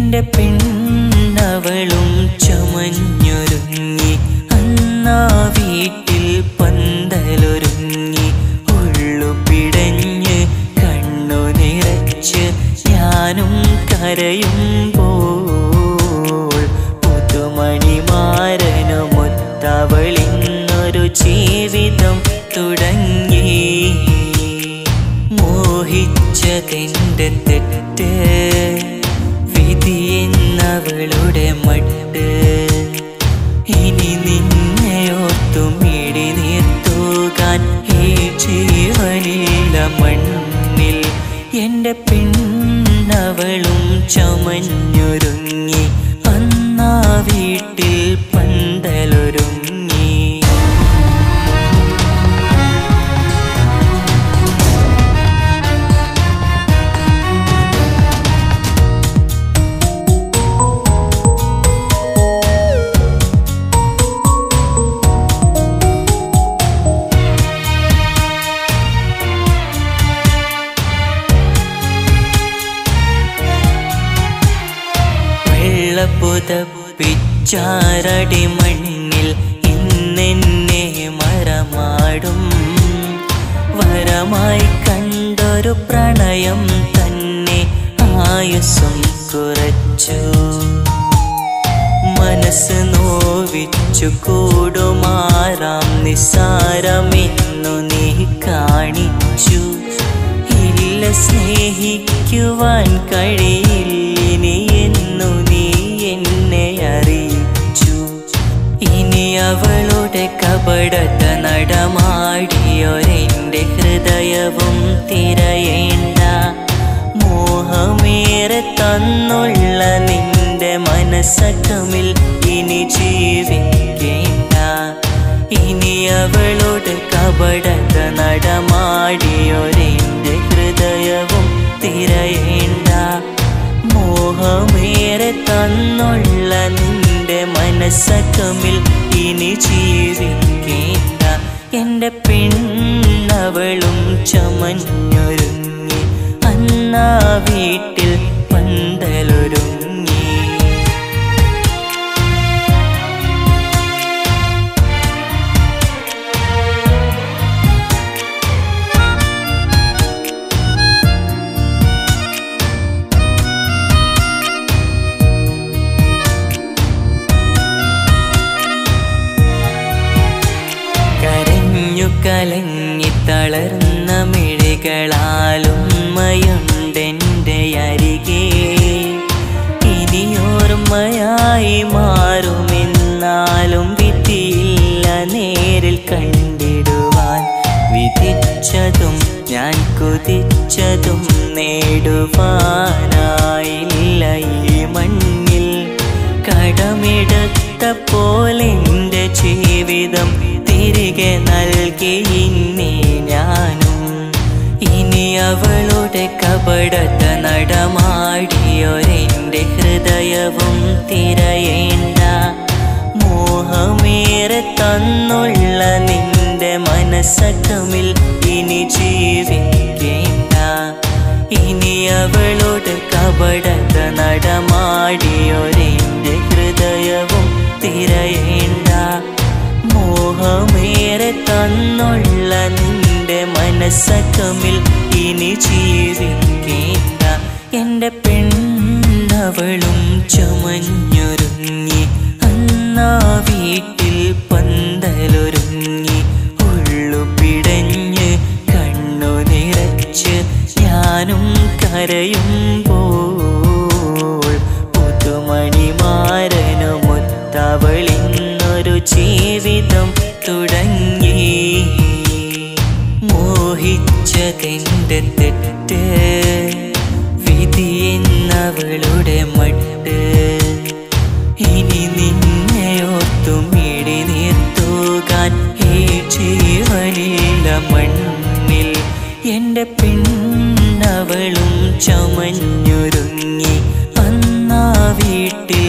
എന്റെ പെണ്ണവളും ചമഞ്ഞൊരുങ്ങി അന്നാ വീട്ടിൽ പന്തലൊരുങ്ങി ഉള്ളു പിടഞ്ഞ് കണ്ണു നിറച്ച് ഞാനും കരയുമ്പോൾ പുതുമണിമാരനുമൊത്തവളിന്നൊരു ജീവിതം തുടങ്ങി മോഹിച്ചതെന്റെ തെറ്റ് വിധി എന്നവളുടെ മട്ട് ഇനി നിന്നെ ഓർത്തുമിടി നീർത്തൂകാൻ ഈ ജീവനില്ല മണ്ണിൽ എന്റെ പെണ്ണവളും ചമഞ്ഞൊരുങ്ങി അന്നാ വീട്ടിൽ പന്തലൊരുങ്ങി വെള്ളപ്പുതപ്പിച്ചാരടി മണ്ണിൽ ഇന്നെന്നെ മരമാടും വരമായി കണ്ടൊരു പ്രണയം തന്നെ ആയുസ്സും കുറച്ചു മനസ്സ് നോവിച്ചു കൂടുമാറാം നിസ്സാരമെന്നു നീ കാണിച്ചു ഇല്ല സ്നേഹിക്കുവാൻ കഴിയില്ലിനി എന്നു നീ എന്നെ അറിയിച്ചു ഇനി അവളുടെ കപടത നടമാടിയൊരെന്റെ ഹൃദയവും തിരയേണ്ട മോഹമേറെ തന്നുള്ള നിന്റെ മനസ്സകമിൽ ഇനി ജീവിക്കേണ്ട ഇനി അവളോട് കപടത നടമാടിയൊരെന്റെ ഹൃദയവും തിരയേണ്ട മോഹമേറെ തന്നുള്ള നിന്റെ മനസ്സകമിൽ ഇനി ജീവിക്കേണ്ട എന്റെ പെണ്ണവളും ചമഞ്ഞൊരുങ്ങി അന്നാ വീട്ടിൽ പന്തലൊരുങ്ങി കരഞ്ഞു കലങ്ങി തളർന്ന മിഴികളാലും മയുണ്ടെൻ്റെ അരികെ ഇനിയോർമ്മയായി മാറുമെന്നാലും വിധിയില്ല നേരിൽ കണ്ടിടുവാൻ വിധിച്ചതും ഞാൻ കുതിച്ചതും നേടുവാനായില്ല ഈ മണ്ണിൽ കടമെടുത്ത പോലെന്റെ ജീവിതം തിരികെ നൽകി ഇനി ഞാനും ഇനി അവളുടെ കപടത നടമാടിയൊരെന്റെ ഹൃദയവും തിരയേണ്ട മോഹമേറെ തന്നുള്ള നിന്റെ മനസ്സകമിൽ ഇനി ജീവിക്കേണ്ട ഇനി അവളോട് കപടത നടമാടിയൊരെന്റെ ഹൃദയവും തിരയേണ്ട മോഹമേറെ തന്നുള്ള നിന്റെ മനസ്സകമിൽ ഇനി ജീവിക്കേണ്ട എന്റെ പെണ്ണവളും ചമഞ്ഞൊരുങ്ങി അന്നാ വീട്ടിൽ പന്തലൊരുങ്ങി ഉള്ളു പിടഞ്ഞ് കണ്ണു നിറച്ച് ഞാനും കരയുമ്പോൾ പുതുമണിമാരനുമൊത്തവളിന്നൊരു ജീവിതം തുടങ്ങി മോഹിച്ചതെന്റെ തെറ്റ് വിധി എന്നവളുടെ മട്ട് ഇനി നിന്നെ ഓർത്തുമിടി നീർത്തൂകാൻ ഈ ജീവനില്ല മണ്ണിൽ എന്റെ പെണ്ണവളും ചമഞ്ഞൊരുങ്ങി അന്നാ വീട്ടിൽ